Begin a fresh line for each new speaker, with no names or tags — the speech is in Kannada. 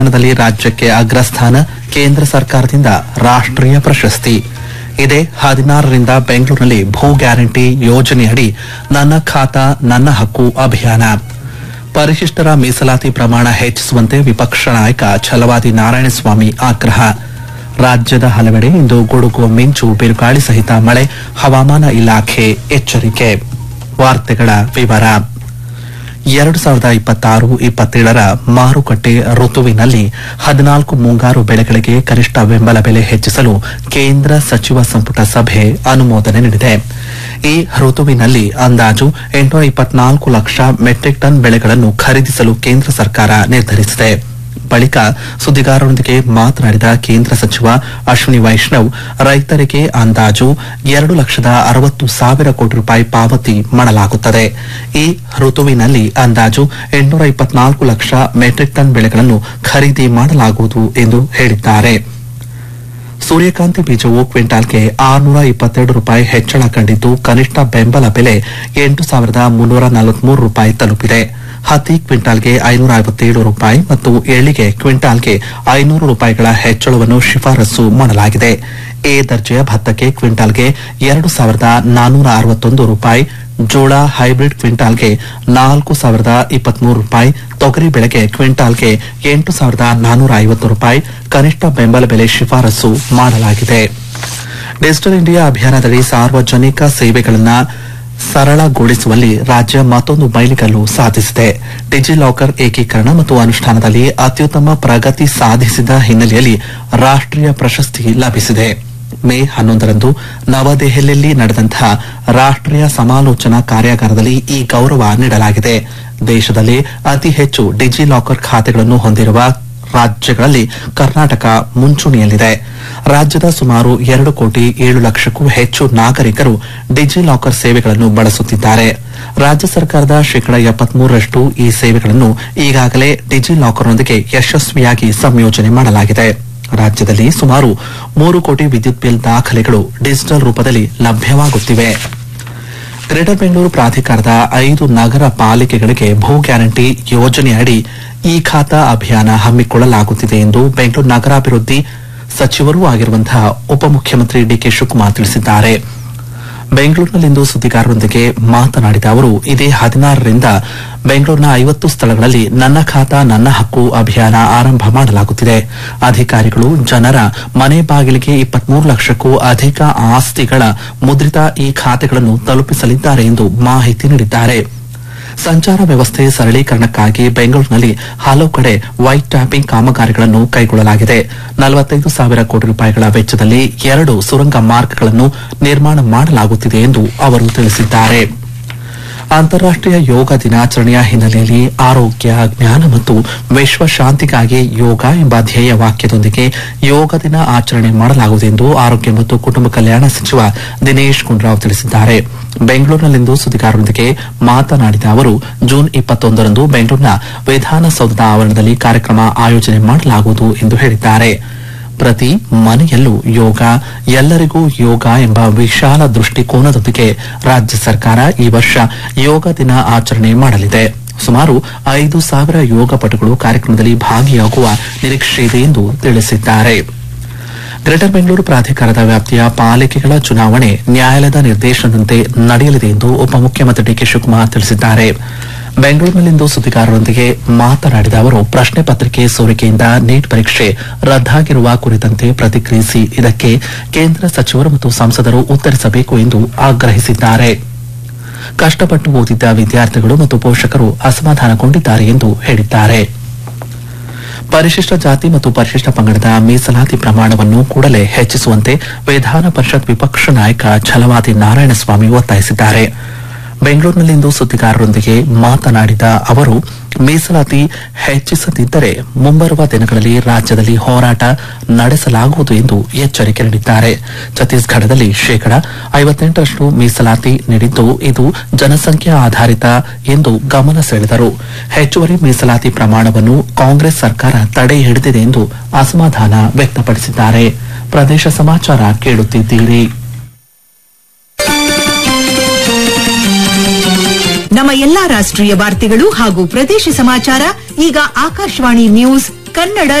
ದಲ್ಲಿ ರಾಜ್ಯಕ್ಕೆ ಅಗ್ರಸ್ಥಾನ ಕೇಂದ್ರ ಸರ್ಕಾರದಿಂದ ರಾಷ್ಟ್ರೀಯ ಪ್ರಶಸ್ತಿ ಇದೇ ಹದಿನಾರರಿಂದ ಬೆಂಗಳೂರಿನಲ್ಲಿ ಭೂ ಗ್ಯಾರಂಟಿ ಯೋಜನೆಯಡಿ ನನ್ನ ಖಾತಾ ನನ್ನ ಹಕ್ಕು ಅಭಿಯಾನ ಪರಿಶಿಷ್ಟರ ಮೀಸಲಾತಿ ಪ್ರಮಾಣ ಹೆಚ್ಚಿಸುವಂತೆ ವಿಪಕ್ಷ ನಾಯಕ ಛಲವಾದಿ ನಾರಾಯಣಸ್ವಾಮಿ ಆಗ್ರಹ ರಾಜ್ಯದ ಹಲವೆಡೆ ಇಂದು ಗುಡುಗು ಮಿಂಚು ಬಿರುಗಾಳಿ ಸಹಿತ ಮಳೆ ಹವಾಮಾನ ಇಲಾಖೆ ಎಚ್ಚರಿಕೆ ವಾರ್ತೆಗಳ ವಿವರ ಎರಡು ಸಾವಿರದ ಇಪ್ಪತ್ತಾರು ಇಪ್ಪತ್ತೇಳರ ಮಾರುಕಟ್ಟೆ ಋತುವಿನಲ್ಲಿ ಹದಿನಾಲ್ಕು ಮುಂಗಾರು ಬೆಳೆಗಳಿಗೆ ಕನಿಷ್ಠ ಬೆಂಬಲ ಬೆಲೆ ಹೆಚ್ಚಿಸಲು ಕೇಂದ್ರ ಸಚಿವ ಸಂಪುಟ ಸಭೆ ಅನುಮೋದನೆ ನೀಡಿದೆ ಈ ಋತುವಿನಲ್ಲಿ ಅಂದಾಜು ಎಂಟುನೂರ ಇಪ್ಪತ್ನಾಲ್ಕು ಲಕ್ಷ ಮೆಟ್ರಿಕ್ ಟನ್ ಬೆಳೆಗಳನ್ನು ಖರೀದಿಸಲು ಕೇಂದ್ರ ಸರ್ಕಾರ ನಿರ್ಧರಿಸಿದೆ ಬಳಿಕ ಸುದ್ದಿಗಾರರೊಂದಿಗೆ ಮಾತನಾಡಿದ ಕೇಂದ್ರ ಸಚಿವ ಅಶ್ವಿನಿ ವೈಷ್ಣವ್ ರೈತರಿಗೆ ಅಂದಾಜು ಎರಡು ಲಕ್ಷದ ಅರವತ್ತು ಸಾವಿರ ಕೋಟಿ ರೂಪಾಯಿ ಪಾವತಿ ಮಾಡಲಾಗುತ್ತದೆ ಈ ಋತುವಿನಲ್ಲಿ ಅಂದಾಜು ಎಂಟುನೂರ ಇಪ್ಪತ್ನಾಲ್ಕು ಲಕ್ಷ ಮೆಟ್ರಿಕ್ ಟನ್ ಬೆಳೆಗಳನ್ನು ಖರೀದಿ ಮಾಡಲಾಗುವುದು ಎಂದು ಹೇಳಿದ್ದಾರೆ ಸೂರ್ಯಕಾಂತಿ ಬೀಜವು ಕ್ವಿಂಟಾಲ್ಗೆ ಆರುನೂರ ಇಪ್ಪತ್ತೆರಡು ರೂಪಾಯಿ ಹೆಚ್ಚಳ ಕಂಡಿದ್ದು ಕನಿಷ್ಠ ಬೆಂಬಲ ಬೆಲೆ ಎಂಟು ಸಾವಿರದ ಮುನ್ನೂರ ನಲವತ್ಮೂರು ರೂಪಾಯಿ ತಲುಪಿದೆ ಹತ್ತಿ ಕ್ವಿಂಟಾಲ್ಗೆ ಐನೂರ ಐವತ್ತೇಳು ರೂಪಾಯಿ ಮತ್ತು ಎಳ್ಳಿಗೆ ಕ್ವಿಂಟಾಲ್ಗೆ ಐನೂರು ರೂಪಾಯಿಗಳ ಹೆಚ್ಚಳವನ್ನು ಶಿಫಾರಸು ಮಾಡಲಾಗಿದೆ ಎ ದರ್ಜೆಯ ಭತ್ತಕ್ಕೆ ಕ್ವಿಂಟಾಲ್ಗೆ ಎರಡು ಸಾವಿರದ ನಾನ್ನೂರ ಅರವತ್ತೊಂದು ರೂಪಾಯಿ ಜೋಳ ಹೈಬ್ರಿಡ್ ಕ್ವಿಂಟಾಲ್ಗೆ ನಾಲ್ಕು ಸಾವಿರದ ಇಪ್ಪತ್ಮೂರು ರೂಪಾಯಿ ತೊಗರಿ ಬೆಳೆಗೆ ಕ್ವಿಂಟಾಲ್ಗೆ ಎಂಟು ಸಾವಿರದ ನಾನ್ನೂರ ಐವತ್ತು ರೂಪಾಯಿ ಕನಿಷ್ಠ ಬೆಂಬಲ ಬೆಲೆ ಶಿಫಾರಸು ಮಾಡಲಾಗಿದೆ ಡಿಜಿಟಲ್ ಇಂಡಿಯಾ ಅಭಿಯಾನದಡಿ ಸಾರ್ವಜನಿಕ ಸೇವೆಗಳನ್ನು ಸರಳಗೊಳಿಸುವಲ್ಲಿ ರಾಜ್ಯ ಮತ್ತೊಂದು ಮೈಲಿಗಲ್ಲು ಸಾಧಿಸಿದೆ ಡಿಜಿಲಾಕರ್ ಏಕೀಕರಣ ಮತ್ತು ಅನುಷ್ಠಾನದಲ್ಲಿ ಅತ್ಯುತ್ತಮ ಪ್ರಗತಿ ಸಾಧಿಸಿದ ಹಿನ್ನೆಲೆಯಲ್ಲಿ ರಾಷ್ಟ್ರೀಯ ಪ್ರಶಸ್ತಿ ಲಭಿಸಿದೆ ಮೇ ಹನ್ನೊಂದರಂದು ನವದೆಹಲಿಯಲ್ಲಿ ನಡೆದಂತಹ ರಾಷ್ಟ್ರೀಯ ಸಮಾಲೋಚನಾ ಕಾರ್ಯಾಗಾರದಲ್ಲಿ ಈ ಗೌರವ ನೀಡಲಾಗಿದೆ ದೇಶದಲ್ಲಿ ಅತಿ ಹೆಚ್ಚು ಡಿಜಿಲಾಕರ್ ಖಾತೆಗಳನ್ನು ಹೊಂದಿರುವ ರಾಜ್ಯಗಳಲ್ಲಿ ಕರ್ನಾಟಕ ಮುಂಚೂಣಿಯಲ್ಲಿದೆ ರಾಜ್ಯದ ಸುಮಾರು ಎರಡು ಕೋಟಿ ಏಳು ಲಕ್ಷಕ್ಕೂ ಹೆಚ್ಚು ನಾಗರಿಕರು ಡಿಜಿಲಾಕರ್ ಸೇವೆಗಳನ್ನು ಬಳಸುತ್ತಿದ್ದಾರೆ ರಾಜ್ಯ ಸರ್ಕಾರದ ಶೇಕಡ ಎಪ್ಪತ್ಮೂರರಷ್ಟು ಈ ಸೇವೆಗಳನ್ನು ಈಗಾಗಲೇ ಡಿಜಿಲಾಕರ್ನೊಂದಿಗೆ ಯಶಸ್ವಿಯಾಗಿ ಸಂಯೋಜನೆ ಮಾಡಲಾಗಿದೆ ರಾಜ್ಯದಲ್ಲಿ ಸುಮಾರು ಮೂರು ಕೋಟಿ ವಿದ್ಯುತ್ ಬಿಲ್ ದಾಖಲೆಗಳು ಡಿಜಿಟಲ್ ರೂಪದಲ್ಲಿ ಲಭ್ಯವಾಗುತ್ತಿವೆ ಗ್ರೇಟರ್ ಬೆಂಗಳೂರು ಪ್ರಾಧಿಕಾರದ ಐದು ನಗರ ಪಾಲಿಕೆಗಳಿಗೆ ಭೂ ಗ್ಯಾರಂಟಿ ಯೋಜನೆಯಡಿ ಈ ಖಾತಾ ಅಭಿಯಾನ ಹಮ್ಮಿಕೊಳ್ಳಲಾಗುತ್ತಿದೆ ಎಂದು ಬೆಂಗಳೂರು ನಗರಾಭಿವೃದ್ಧಿ ಸಚಿವರೂ ಆಗಿರುವಂತಹ ಉಪಮುಖ್ಯಮಂತ್ರಿ ಡಿಕೆ ಶಿವಕುಮಾರ್ ತಿಳಿಸಿದ್ದಾರೆ ಬೆಂಗಳೂರಿನಲ್ಲಿಂದು ಸುದ್ದಿಗಾರರೊಂದಿಗೆ ಮಾತನಾಡಿದ ಅವರು ಇದೇ ಹದಿನಾರರಿಂದ ಬೆಂಗಳೂರಿನ ಐವತ್ತು ಸ್ಥಳಗಳಲ್ಲಿ ನನ್ನ ಖಾತಾ ನನ್ನ ಹಕ್ಕು ಅಭಿಯಾನ ಆರಂಭ ಮಾಡಲಾಗುತ್ತಿದೆ ಅಧಿಕಾರಿಗಳು ಜನರ ಮನೆ ಬಾಗಿಲಿಗೆ ಇಪ್ಪತ್ಮೂರು ಲಕ್ಷಕ್ಕೂ ಅಧಿಕ ಆಸ್ತಿಗಳ ಮುದ್ರಿತ ಈ ಖಾತೆಗಳನ್ನು ತಲುಪಿಸಲಿದ್ದಾರೆ ಎಂದು ಮಾಹಿತಿ ನೀಡಿದ್ದಾರೆ ಸಂಚಾರ ವ್ಯವಸ್ಥೆ ಸರಳೀಕರಣಕ್ಕಾಗಿ ಬೆಂಗಳೂರಿನಲ್ಲಿ ಹಲವು ಕಡೆ ವೈಟ್ ಟ್ಯಾಪಿಂಗ್ ಕಾಮಗಾರಿಗಳನ್ನು ಕೈಗೊಳ್ಳಲಾಗಿದೆ ನಲವತ್ತೈದು ಸಾವಿರ ಕೋಟಿ ರೂಪಾಯಿಗಳ ವೆಚ್ಚದಲ್ಲಿ ಎರಡು ಸುರಂಗ ಮಾರ್ಗಗಳನ್ನು ನಿರ್ಮಾಣ ಮಾಡಲಾಗುತ್ತಿದೆ ಎಂದು ಅವರು ತಿಳಿಸಿದ್ದಾರೆ ಅಂತಾರಾಷ್ಟೀಯ ಯೋಗ ದಿನಾಚರಣೆಯ ಹಿನ್ನೆಲೆಯಲ್ಲಿ ಆರೋಗ್ಯ ಜ್ಞಾನ ಮತ್ತು ವಿಶ್ವ ಶಾಂತಿಗಾಗಿ ಯೋಗ ಎಂಬ ಧ್ಯೇಯ ವಾಕ್ಯದೊಂದಿಗೆ ಯೋಗ ದಿನ ಆಚರಣೆ ಮಾಡಲಾಗುವುದು ಎಂದು ಆರೋಗ್ಯ ಮತ್ತು ಕುಟುಂಬ ಕಲ್ಯಾಣ ಸಚಿವ ದಿನೇಶ್ ಗುಂಡೂರಾವ್ ತಿಳಿಸಿದ್ದಾರೆ ಬೆಂಗಳೂರಿನಲ್ಲಿಂದು ಸುದ್ದಿಗಾರರೊಂದಿಗೆ ಮಾತನಾಡಿದ ಅವರು ಜೂನ್ ಇಪ್ಪತ್ತೊಂದರಂದು ಬೆಂಗಳೂರಿನ ವಿಧಾನಸೌಧದ ಆವರಣದಲ್ಲಿ ಕಾರ್ಯಕ್ರಮ ಆಯೋಜನೆ ಮಾಡಲಾಗುವುದು ಎಂದು ಹೇಳಿದ್ದಾರೆ ಪ್ರತಿ ಮನೆಯಲ್ಲೂ ಯೋಗ ಎಲ್ಲರಿಗೂ ಯೋಗ ಎಂಬ ವಿಶಾಲ ದೃಷ್ಟಿಕೋನದೊಂದಿಗೆ ರಾಜ್ಯ ಸರ್ಕಾರ ಈ ವರ್ಷ ಯೋಗ ದಿನ ಆಚರಣೆ ಮಾಡಲಿದೆ ಸುಮಾರು ಐದು ಸಾವಿರ ಯೋಗಪಟುಗಳು ಕಾರ್ಯಕ್ರಮದಲ್ಲಿ ಭಾಗಿಯಾಗುವ ನಿರೀಕ್ಷೆ ಇದೆ ಎಂದು ತಿಳಿಸಿದ್ದಾರೆ ಗ್ರೇಟರ್ ಬೆಂಗಳೂರು ಪ್ರಾಧಿಕಾರದ ವ್ಯಾಪ್ತಿಯ ಪಾಲಿಕೆಗಳ ಚುನಾವಣೆ ನ್ಯಾಯಾಲಯದ ನಿರ್ದೇಶನದಂತೆ ನಡೆಯಲಿದೆ ಎಂದು ಉಪಮುಖ್ಯಮಂತ್ರಿ ಡಿಕೆ ಶಿವಕುಮಾರ್ ತಿಳಿಸಿದ್ದಾರೆ ಬೆಂಗಳೂರಿನಲ್ಲಿಂದು ಸುದ್ದಿಗಾರರೊಂದಿಗೆ ಮಾತನಾಡಿದ ಅವರು ಪ್ರಶ್ನೆ ಪತ್ರಿಕೆ ಸೋರಿಕೆಯಿಂದ ನೀಟ್ ಪರೀಕ್ಷೆ ರದ್ದಾಗಿರುವ ಕುರಿತಂತೆ ಪ್ರತಿಕ್ರಿಯಿಸಿ ಇದಕ್ಕೆ ಕೇಂದ್ರ ಸಚಿವರು ಮತ್ತು ಸಂಸದರು ಉತ್ತರಿಸಬೇಕು ಎಂದು ಆಗ್ರಹಿಸಿದ್ದಾರೆ ಕಷ್ಟಪಟ್ಟು ಓದಿದ್ದ ವಿದ್ಯಾರ್ಥಿಗಳು ಮತ್ತು ಪೋಷಕರು ಅಸಮಾಧಾನಗೊಂಡಿದ್ದಾರೆ ಎಂದು ಹೇಳಿದ್ದಾರೆ ಪರಿಶಿಷ್ಟ ಜಾತಿ ಮತ್ತು ಪರಿಶಿಷ್ಟ ಪಂಗಡದ ಮೀಸಲಾತಿ ಪ್ರಮಾಣವನ್ನು ಕೂಡಲೇ ಹೆಚ್ಚಿಸುವಂತೆ ವಿಧಾನ ಪರಿಷತ್ ವಿಪಕ್ಷ ನಾಯಕ ಛಲವಾದಿ ನಾರಾಯಣಸ್ವಾಮಿ ಒತ್ತಾಯಿಸಿದ್ದಾರೆ ಬೆಂಗಳೂರಿನಲ್ಲಿಂದು ಸುದ್ದಿಗಾರರೊಂದಿಗೆ ಮಾತನಾಡಿದ ಅವರು ಮೀಸಲಾತಿ ಹೆಚ್ಚಿಸದಿದ್ದರೆ ಮುಂಬರುವ ದಿನಗಳಲ್ಲಿ ರಾಜ್ಯದಲ್ಲಿ ಹೋರಾಟ ನಡೆಸಲಾಗುವುದು ಎಂದು ಎಚ್ಚರಿಕೆ ನೀಡಿದ್ದಾರೆ ಛತ್ತೀಸ್ಗಢದಲ್ಲಿ ಶೇಕಡ ಐವತ್ತೆಂಟರಷ್ಟು ಮೀಸಲಾತಿ ನೀಡಿದ್ದು ಇದು ಜನಸಂಖ್ಯಾ ಆಧಾರಿತ ಎಂದು ಗಮನ ಸೆಳೆದರು ಹೆಚ್ಚುವರಿ ಮೀಸಲಾತಿ ಪ್ರಮಾಣವನ್ನು ಕಾಂಗ್ರೆಸ್ ಸರ್ಕಾರ ತಡೆ ಹಿಡಿದಿದೆ ಎಂದು ಅಸಮಾಧಾನ ವ್ಯಕ್ತಪಡಿಸಿದ್ದಾರೆ ಪ್ರದೇಶ ಸಮಾಚಾರ ಕೇಳುತ್ತಿದ್ದೀರಿ
ನಮ್ಮ ಎಲ್ಲಾ ರಾಷ್ಟ್ರೀಯ ವಾರ್ತೆಗಳು ಹಾಗೂ ಪ್ರದೇಶ ಸಮಾಚಾರ ಈಗ ಆಕಾಶವಾಣಿ ನ್ಯೂಸ್ ಕನ್ನಡ